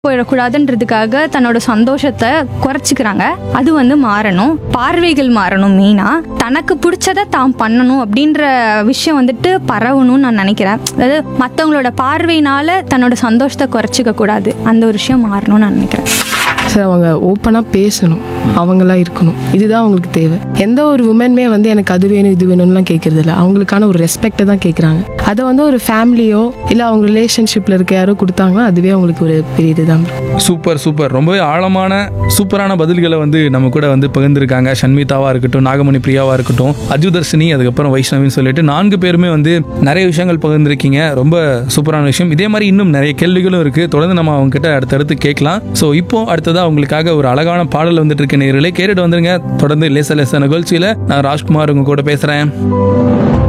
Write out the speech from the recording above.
போயிடக்கூடாதுன்றதுக்காக தன்னோட சந்தோஷத்தை குறைச்சிக்கிறாங்க அது வந்து மாறணும் பார்வைகள் மாறணும் மெயினா தனக்கு பிடிச்சத தான் பண்ணணும் அப்படின்ற விஷயம் வந்துட்டு பரவணும்னு நான் நினைக்கிறேன் அதாவது மற்றவங்களோட பார்வையினால தன்னோட சந்தோஷத்தை குறைச்சிக்க கூடாது அந்த ஒரு விஷயம் மாறணும்னு நான் நினைக்கிறேன் சார் அவங்க ஓப்பனாக பேசணும் அவங்களா இருக்கணும் இதுதான் அவங்களுக்கு தேவை எந்த ஒரு உமனுமே வந்து எனக்கு அது வேணும் இது வேணும்லாம் கேட்கறது இல்லை அவங்களுக்கான ஒரு ரெஸ்பெக்டை தான் கேட்குறாங்க அதை வந்து ஒரு ஃபேமிலியோ இல்லை அவங்க ரிலேஷன்ஷிப்பில் இருக்க யாரோ கொடுத்தாங்கன்னா அதுவே அவங்களுக்கு ஒரு பெரிய இதுதான் சூப்பர் சூப்பர் ரொம்பவே ஆழமான சூப்பரான பதில்களை வந்து நம்ம கூட வந்து பகிர்ந்திருக்காங்க சண்மிதாவா இருக்கட்டும் நாகமணி பிரியாவா இருக்கட்டும் அஜுதர்ஷினி அதுக்கப்புறம் வைஷ்ணவின்னு சொல்லிட்டு நான்கு பேருமே வந்து நிறைய விஷயங்கள் பகிர்ந்திருக்கீங்க ரொம்ப சூப்பரான விஷயம் இதே மாதிரி இன்னும் நிறைய கேள்விகளும் இருக்கு தொடர்ந்து நம்ம அவங்க கிட்ட அடுத்தடுத்து கேட்கலாம் ஸோ இப்போ அடுத்ததா உங்களுக்காக ஒரு அழகான பாடல் வந்துட்டு இருக்க நேர்களே கேட்டுட்டு வந்துருங்க தொடர்ந்து லேச லேச நிகழ்ச்சியில நான் ராஜ்குமார் உங்க கூட பேசுறேன்